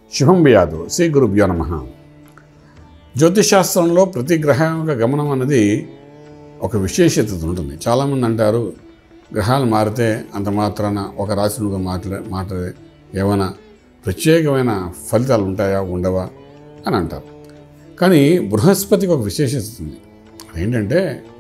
శుభం వ్యాధు శ్రీ గురుభ్యో నమ జ్యోతిషాస్త్రంలో ప్రతి గ్రహం యొక్క గమనం అనేది ఒక విశేషత ఉంటుంది చాలామంది అంటారు గ్రహాలు మారితే అంత మాత్రాన ఒక రాశి నుండి మాట్లా మాట ఏమైనా ప్రత్యేకమైన ఫలితాలు ఉంటాయా ఉండవా అని అంటారు కానీ బృహస్పతికి ఒక విశేషత ఉంది ఏంటంటే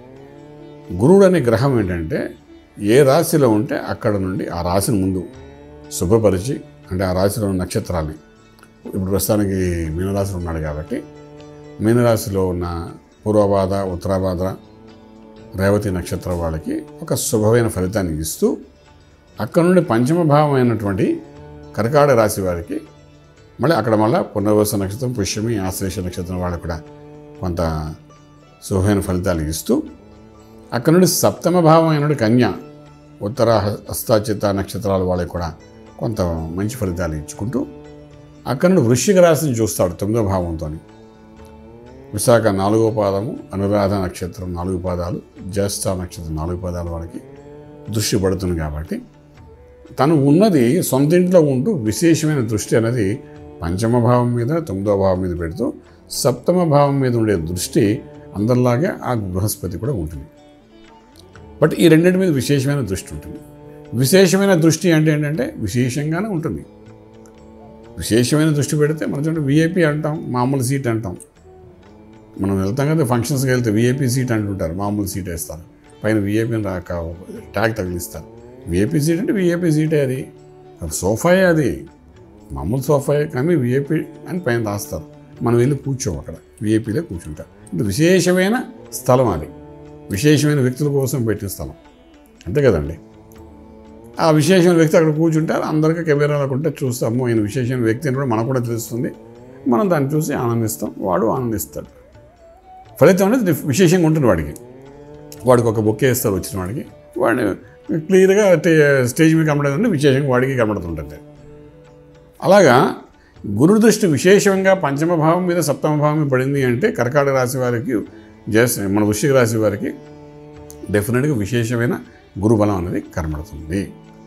గురుడు అనే గ్రహం ఏంటంటే ఏ రాశిలో ఉంటే అక్కడ నుండి ఆ రాశిని ముందు శుభ్రపరిచి అంటే ఆ రాశిలో ఉన్న నక్షత్రాన్ని ఇప్పుడు ప్రస్తుతానికి మీనరాశిలో ఉన్నాడు కాబట్టి మీనరాశిలో ఉన్న పూర్వబాధ ఉత్తరాబాధ రేవతి నక్షత్రం వాళ్ళకి ఒక శుభమైన ఫలితాన్ని ఇస్తూ అక్కడ నుండి పంచమ భావం అయినటువంటి కర్కాట రాశి వారికి మళ్ళీ అక్కడ మళ్ళీ పునర్వస నక్షత్రం పుష్యమి ఆశ్లేష నక్షత్రం వాళ్ళకి కూడా కొంత శుభమైన ఫలితాలు ఇస్తూ అక్కడ నుండి సప్తమ భావం అయినటువంటి కన్య ఉత్తర హస్తాచిత నక్షత్రాల వాళ్ళకి కూడా కొంత మంచి ఫలితాలు ఇచ్చుకుంటూ అక్కడ నుండి వృశ్చిక రాశిని చూస్తాడు తొమ్మిదో భావంతో విశాఖ నాలుగో పాదము అనురాధ నక్షత్రం నాలుగు పాదాలు జ్యేష్ఠ నక్షత్రం నాలుగు పాదాల వాళ్ళకి దృష్టి పడుతుంది కాబట్టి తను ఉన్నది సొంత ఇంట్లో ఉంటూ విశేషమైన దృష్టి అనేది పంచమ భావం మీద తొమ్మిదో భావం మీద పెడుతూ సప్తమ భావం మీద ఉండే దృష్టి అందరిలాగే ఆ బృహస్పతి కూడా ఉంటుంది బట్ ఈ రెండింటి మీద విశేషమైన దృష్టి ఉంటుంది విశేషమైన దృష్టి అంటే ఏంటంటే విశేషంగానే ఉంటుంది విశేషమైన దృష్టి పెడితే మనం చూడండి విఐపి అంటాం మామూలు సీట్ అంటాం మనం వెళ్తాం కదా ఫంక్షన్స్కి వెళ్తే విఐపి సీట్ అంటుంటారు మామూలు సీట్ వేస్తారు పైన విఐపి రాక ట్యాగ్ తగిలిస్తారు విఐపి సీట్ అంటే విఐపి సీటే అది అది సోఫాయే అది మామూలు సోఫాయే కానీ విఐపి అని పైన రాస్తారు మనం వెళ్ళి కూర్చోం అక్కడ విఐపిలో కూర్చుంటాం అంటే విశేషమైన స్థలం అది విశేషమైన వ్యక్తుల కోసం పెట్టిన స్థలం అంతే కదండి ఆ విశేషమైన వ్యక్తి అక్కడ కూర్చుంటారు అందరికీ కెమెరాలకు ఉంటే చూస్తాము ఆయన విశేషమైన వ్యక్తి అని కూడా మనకు కూడా తెలుస్తుంది మనం దాన్ని చూసి ఆనందిస్తాం వాడు ఆనందిస్తాడు ఫలితం అనేది డిఫ్- విశేషంగా ఉంటుంది వాడికి వాడికి ఒక బొక్కే ఇస్తారు వచ్చిన వాడికి వాడిని క్లియర్గా టే- స్టేజ్ మీద కనబడేదంటే విశేషంగా వాడికి కనబడుతుంటుంది అలాగా గురు దృష్టి విశేషంగా పంచమ భావం మీద సప్తమ భావం మీద పడింది అంటే కర్కాటక రాశి వారికి జస్ట్ మన వృశ్చిక రాశి వారికి డెఫినెట్గా విశేషమైన గురుబలం అనేది కనబడుతుంది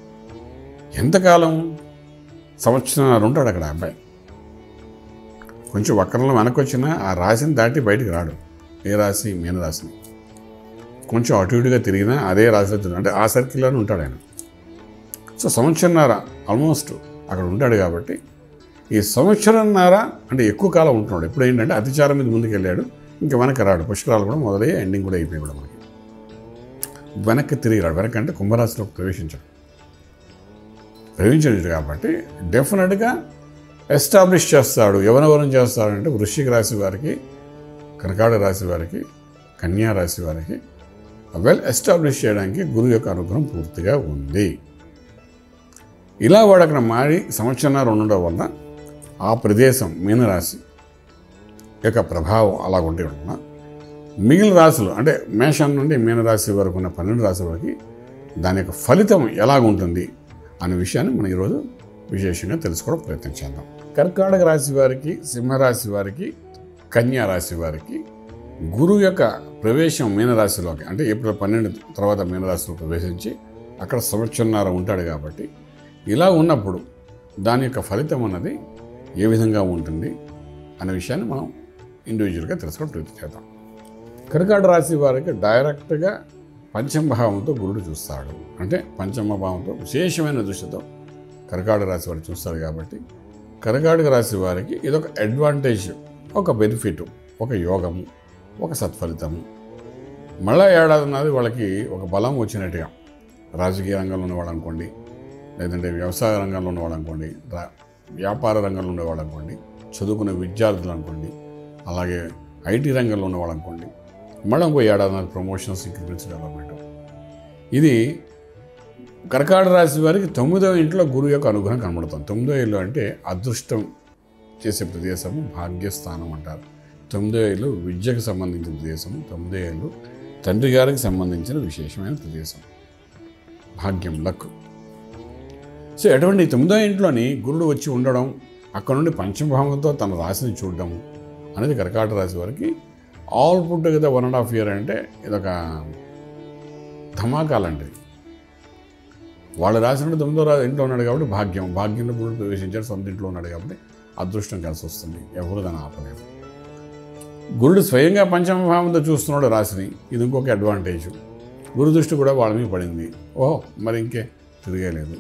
ఎంతకాలం సంవత్సరం ఉంటాడు అక్కడ ఆ అబ్బాయి కొంచెం వక్రంలో వెనక్కి వచ్చినా ఆ రాశిని దాటి బయటికి రాడు ఏ రాశి మీన రాశిని కొంచెం అటు ఇటుగా తిరిగినా అదే రాశిలో తిరిగి అంటే ఆ సర్కిల్లోనే ఉంటాడు ఆయన సో సంవత్సరంన్నర ఆల్మోస్ట్ అక్కడ ఉంటాడు కాబట్టి ఈ సంవత్సరంన్నర అంటే ఎక్కువ కాలం ఉంటున్నాడు ఇప్పుడు ఏంటంటే అతిచారం మీద ముందుకు వెళ్ళాడు ఇంకా వెనక్కి రాడు పుష్కరాలు కూడా మొదలయ్యి ఎండింగ్ కూడా అయిపోయి కూడా మనకి వెనక్కి తిరిగి రాడు వెనక్కి అంటే కుంభరాశిలోకి ప్రవేశించాడు ప్రవేశించాడు కాబట్టి డెఫినెట్గా ఎస్టాబ్లిష్ చేస్తాడు ఎవరెవరం చేస్తాడంటే వృశ్చిక రాశి వారికి కర్కాటక రాశి వారికి కన్యా రాశి వారికి వెల్ ఎస్టాబ్లిష్ చేయడానికి గురువు యొక్క అనుగ్రహం పూర్తిగా ఉంది ఇలా వాడు అక్కడ మారి సంవత్సరాలు ఉండడం వల్ల ఆ ప్రదేశం మీనరాశి యొక్క ప్రభావం అలా ఉంటే వలన మిగిలిన రాశులు అంటే మేషం నుండి మీనరాశి వరకు ఉన్న పన్నెండు రాశుల వరకు దాని యొక్క ఫలితం ఎలాగుంటుంది అనే విషయాన్ని మనం ఈరోజు విశేషంగా తెలుసుకోవడం ప్రయత్నం చేద్దాం కర్కాటక రాశి వారికి సింహరాశి వారికి కన్యా రాశి వారికి గురువు యొక్క ప్రవేశం మీనరాశిలోకి అంటే ఏప్రిల్ పన్నెండు తర్వాత మీనరాశిలో ప్రవేశించి అక్కడ సంవత్సరంన్నర ఉంటాడు కాబట్టి ఇలా ఉన్నప్పుడు దాని యొక్క ఫలితం అన్నది ఏ విధంగా ఉంటుంది అనే విషయాన్ని మనం ఇండివిజువల్గా తెలుసుకోవడం ప్రయత్నం చేద్దాం కర్కాట రాశి వారికి డైరెక్ట్గా పంచమ భావంతో గురుడు చూస్తాడు అంటే పంచమ భావంతో విశేషమైన దృష్టితో కర్కాటక రాశి వారు చూస్తాడు కాబట్టి కర్కాటక రాశి వారికి ఇదొక అడ్వాంటేజ్ ఒక బెనిఫిట్ ఒక యోగము ఒక సత్ఫలితము మళ్ళా ఏడాది ఉన్నది వాళ్ళకి ఒక బలం వచ్చినట్టుగా రాజకీయ రంగంలో ఉన్నవాడు అనుకోండి లేదంటే వ్యవసాయ రంగంలో ఉన్నవాడు అనుకోండి రా- వ్యాపార రంగంలో ఉండేవాడు అనుకోండి చదువుకునే విద్యార్థులు అనుకోండి అలాగే ఐటీ రంగంలో ఉన్నవాడు అనుకోండి మళ్ళీ ఇంకో ఏడాది నాకు ప్రమోషన్స్ ఇంక్రిమెంట్స్ డెవలప్మెంట్ ఇది కర్కాటక రాశి వారికి తొమ్మిదవ ఇంట్లో గురువు యొక్క అనుగ్రహం కనబడుతుంది తొమ్మిదో ఇల్లు అంటే అదృష్టం చేసే ప్రదేశము భాగ్యస్థానం అంటారు తొమ్మిదో ఇల్లు విద్యకు సంబంధించిన ప్రదేశము తొమ్మిదో ఇల్లు తండ్రి గారికి సంబంధించిన విశేషమైన ప్రదేశం భాగ్యం లక్ సో ఎటువంటి తొమ్మిదో ఇంట్లోని గురుడు వచ్చి ఉండడం అక్కడ నుండి పంచమభావంతో తన రాశిని చూడడం అనేది కర్కాటక రాశి వారికి all put together one and half year అంటే ఇదొక ధమాకాలండి వాళ్ళ రాశి నుండి తొమ్మిదో రా ఇంట్లో ఉన్నాడు కాబట్టి భాగ్యం భాగ్యంలో గురుడు ప్రవేశించాడు సొంత ఇంట్లో ఉన్నాడు కాబట్టి అదృష్టం కలిసి వస్తుంది ఎవరు దాన్ని ఆపలేరు గురుడు స్వయంగా పంచమ భావంతో చూస్తున్నాడు రాశిని ఇది ఇంకొక అడ్వాంటేజ్ గురు దృష్టి కూడా వాళ్ళ మీద పడింది ఓహో మరి ఇంకే తిరిగేలేదు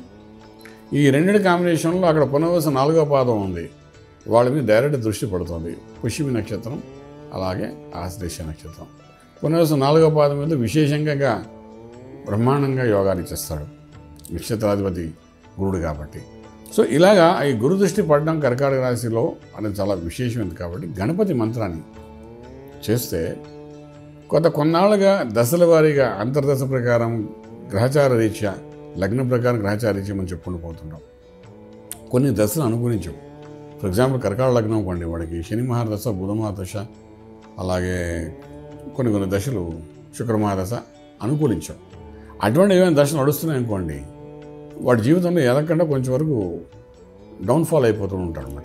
ఈ రెండింటి కాంబినేషన్లో అక్కడ పునర్వస నాలుగో పాదం ఉంది వాళ్ళ మీద డైరెక్ట్ దృష్టి పడుతుంది పుష్యమి నక్షత్రం అలాగే ఆశ్లేష నక్షత్రం పునర్వస నాలుగో పాదం మీద విశేషంగా బ్రహ్మాండంగా యోగాలు ఇచ్చేస్తాడు నక్షత్రాధిపతి గురుడు కాబట్టి సో ఇలాగా ఈ గురు దృష్టి పడడం కర్కాటక రాశిలో అనేది చాలా విశేషమైనది కాబట్టి గణపతి మంత్రాన్ని చేస్తే కొంత కొన్నాళ్ళుగా దశల వారీగా అంతర్దశ ప్రకారం గ్రహచార రీత్యా లగ్న ప్రకారం గ్రహచార రీత్యా మనం చెప్పుకుంటూ పోతుంటాం కొన్ని దశలు అనుగుణించం ఫర్ ఎగ్జాంపుల్ కర్కాట లగ్నం అనుకోండి వాడికి శని మహాదశ బుధ మహాదశ అలాగే కొన్ని కొన్ని దశలు శుక్ర మహాదశ అనుకూలించాం అటువంటి ఏమైనా దశలు నడుస్తున్నాయి అనుకోండి వాడి జీవితంలో ఎదగకుండా కొంచెం వరకు డౌన్ఫాల్ అయిపోతూ ఉంటాడు అనమాట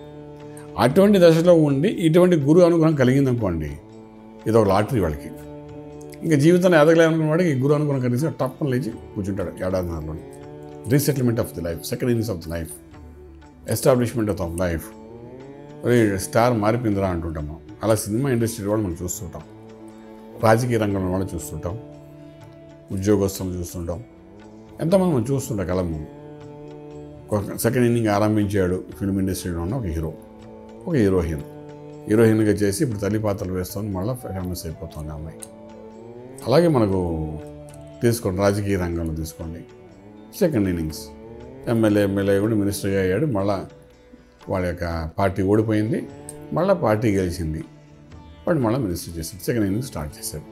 అటువంటి దశలో ఉండి ఇటువంటి గురు అనుగ్రహం కలిగింది అనుకోండి ఇది ఒక లాటరీ వాళ్ళకి ఇంకా జీవితంలో ఎదగలేనుకున్న వాడికి ఈ గురు అనుగ్రహం కలిసి టప్పని లేచి కూర్చుంటాడు ఏడాదిన్నరలో resettlement of the life second innings of the life establishment of life star మారిపోయిందిరా అంటుంటాము అలా సినిమా ఇండస్ట్రీ వాళ్ళు మనం చూస్తుంటాం రాజకీయ రంగంలో వాళ్ళు చూస్తుంటాం ఉద్యోగస్తులు చూస్తుంటాం ఎంతమంది మనం చూస్తుంటాం కళ ముందు ఒక సెకండ్ ఇన్నింగ్ ఆరంభించాడు ఫిల్మ్ ఇండస్ట్రీలో ఉన్న ఒక హీరో ఒక హీరోయిన్ హీరోయిన్గా చేసి ఇప్పుడు తల్లి పాత్రలు వేస్తుంది మళ్ళీ ఫేమస్ అయిపోతుంది ఆ అమ్మాయి అలాగే మనకు తీసుకోండి రాజకీయ రంగంలో తీసుకోండి సెకండ్ ఇన్నింగ్స్ ఎమ్మెల్యే ఎమ్మెల్యే కూడా మినిస్టర్గా అయ్యాడు మళ్ళా వాళ్ళ యొక్క పార్టీ ఓడిపోయింది మళ్ళీ పార్టీ గెలిచింది వాడు మళ్ళీ మినిస్టర్ చేశాడు సెకండ్ ఇన్నింగ్స్ స్టార్ట్ చేశాడు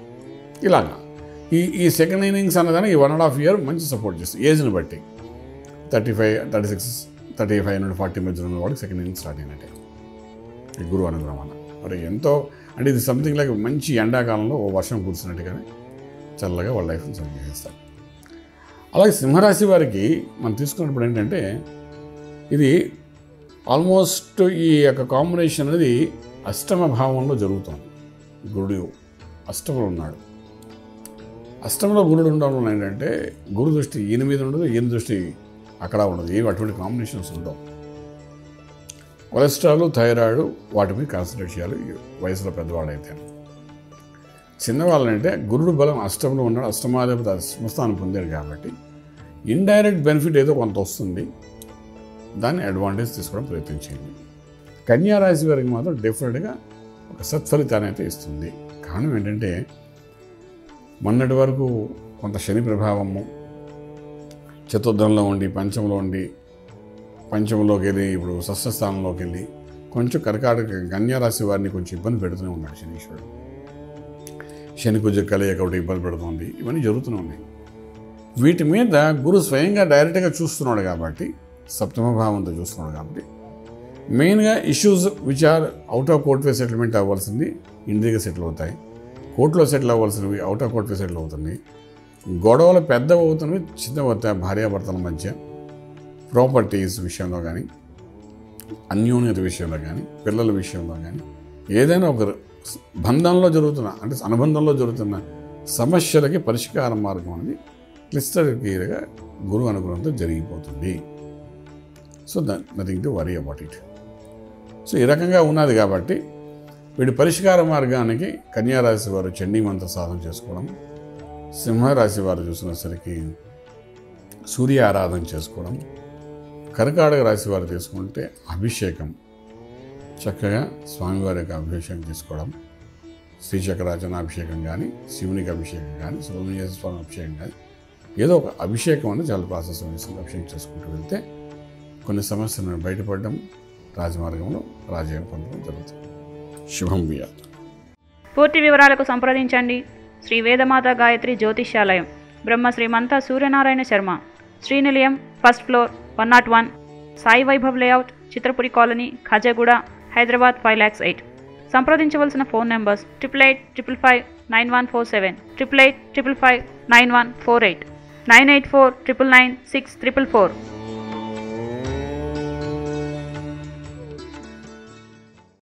ఇలాగా ఈ ఈ సెకండ్ ఇన్నింగ్స్ అన్నదానికి వన్ అండ్ హాఫ్ ఇయర్ మంచి సపోర్ట్ చేస్తుంది ఏజ్ని బట్టి thirty five thirty six thirty five నుండి ఫార్టీ మధ్యలో ఉన్న వాడికి సెకండ్ ఇన్నింగ్స్ స్టార్ట్ అయినట్టే ఈ గురువు అనుగ్రహం అన్న మరి ఎంతో అంటే ఇది సంథింగ్ లైక్ మంచి ఎండాకాలంలో ఓ వర్షం కురిసినట్టుగానే చల్లగా వాళ్ళ లైఫ్ని సెలెక్ట్ చేస్తారు అలాగే సింహరాశి వారికి మనం తీసుకున్నప్పుడు ఏంటంటే ఇది ఆల్మోస్ట్ ఈ యొక్క కాంబినేషన్ అనేది అష్టమ భావంలో జరుగుతుంది గురుడు అష్టమంలో ఉన్నాడు అష్టంలో గురుడు ఉండడం వల్ల ఏంటంటే గురు దృష్టి ఈయన మీద ఉండదు ఈయన దృష్టి అక్కడ ఉండదు ఏమి అటువంటి కాంబినేషన్స్ ఉండవు కొలెస్ట్రాల్ థైరాయిడ్ వాటి మీద కాన్సన్ట్రేట్ చేయాలి ఈ వయసులో పెద్దవాళ్ళైతే చిన్నవాళ్ళంటే గురుడు బలం అష్టంలో ఉన్నాడు అష్టమాధిపతి అష్టమస్థానం పొందాడు కాబట్టి ఇండైరెక్ట్ బెనిఫిట్ ఏదో కొంత వస్తుంది దాన్ని అడ్వాంటేజ్ తీసుకోవడం ప్రయత్నించండి కన్యా రాశి వారికి మాత్రం డెఫినెట్గా ఒక సత్ఫలితాన్ని అయితే ఇస్తుంది కారణం ఏంటంటే మొన్నటి వరకు కొంత శని ప్రభావము చతుర్థంలో ఉండి పంచంలో ఉండి పంచంలోకి వెళ్ళి ఇప్పుడు షష్ఠ స్థానంలోకి వెళ్ళి కొంచెం కర్కాటక కన్యారాశి వారిని కొంచెం ఇబ్బంది పెడుతూనే ఉన్నాడు శనీశ్వరుడు శని కుజ కలయిక ఒకటి ఇబ్బంది పెడుతుంది ఇవన్నీ జరుగుతూనే ఉన్నాయి వీటి మీద గురు స్వయంగా డైరెక్ట్గా చూస్తున్నాడు కాబట్టి సప్తమ భావంతో చూస్తున్నాడు కాబట్టి మెయిన్గా issues which are out of court way settlement అవ్వాల్సింది ఇండియాగా సెటిల్ అవుతాయి కోర్టులో సెటిల్ అవ్వాల్సినవి out of court way settle అవుతుంది గొడవలు పెద్ద అవుతున్నవి చిన్న అవుతాయి భార్యాభర్తల మధ్య ప్రాపర్టీస్ విషయంలో కానీ అన్యోన్యత విషయంలో కానీ పిల్లల విషయంలో కానీ ఏదైనా ఒక బంధంలో జరుగుతున్న అంటే అనుబంధంలో జరుగుతున్న సమస్యలకి పరిష్కార మార్గం అనేది క్లిస్టర్ క్లియర్గా గురువు అనుగ్రహంతో జరిగిపోతుంది so the nothing to worry about it so ఈ రకంగా ఉన్నది కాబట్టి వీడి పరిష్కార మార్గానికి కన్యారాశి వారు చండీ మంత్ర సాధన చేసుకోవడం సింహరాశి వారు చూసినసరికి సూర్య ఆరాధన చేసుకోవడం కర్కాటక రాశి వారు తీసుకుంటే అభిషేకం చక్కగా స్వామివారి యొక్క అభిషేకం చేసుకోవడం శ్రీచక్రాచన అభిషేకం కానీ శివునికి అభిషేకం కానీ సుబ్రహ్మణ్య స్వామి అభిషేకం కానీ ఏదో ఒక అభిషేకం అనేది చాలా ప్రాసెస్ వేసుకుని అభిషేకం చేసుకుంటూ వెళ్తే కొన్ని సమస్యల నుండి బయటపడడం రాజమార్గంలో రాజయోగం పొందడం జరుగుతుంది శుభం బియాత్ పూర్తి వివరాలకు సంప్రదించండి Shri Vedamata Gayatri Jyotishyalayam Brahma Srimantha Suryanarayana Sharma Srinilayam first floor one nought one Sai Vaibhav layout Chitrapuri colony Khajaguda Hyderabad five lakhs eight సంప్రదించవలసిన phone numbers triple eight triple five nine one four seven triple eight triple five nine one four eight nine eight four triple nine six triple four